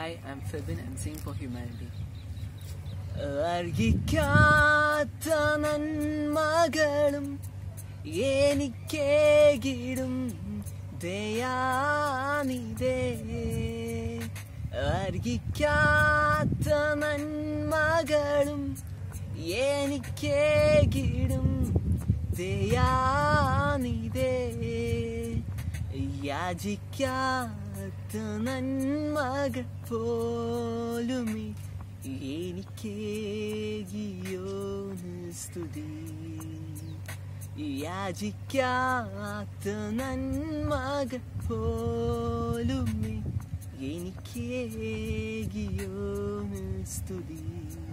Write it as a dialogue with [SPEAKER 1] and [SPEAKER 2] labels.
[SPEAKER 1] Hi, I'm Fibin. I'm singing for humanity.
[SPEAKER 2] അർഹിക്കാത്ത നന്മകളും എനിക്കേകിടും ദയാനിതേ അർഹിക്കാത്ത നന്മകളും എനിക്കേകിടും ദയാനിതേ യാചിക്കാത്ത നന്മകൾ പോലുമേ എനിക്കേകിയോന് സ്തുതി യാചിക്കാത്ത നന്മകൾ പോലുമേ എനിക്കേകിയോന് സ്തുതി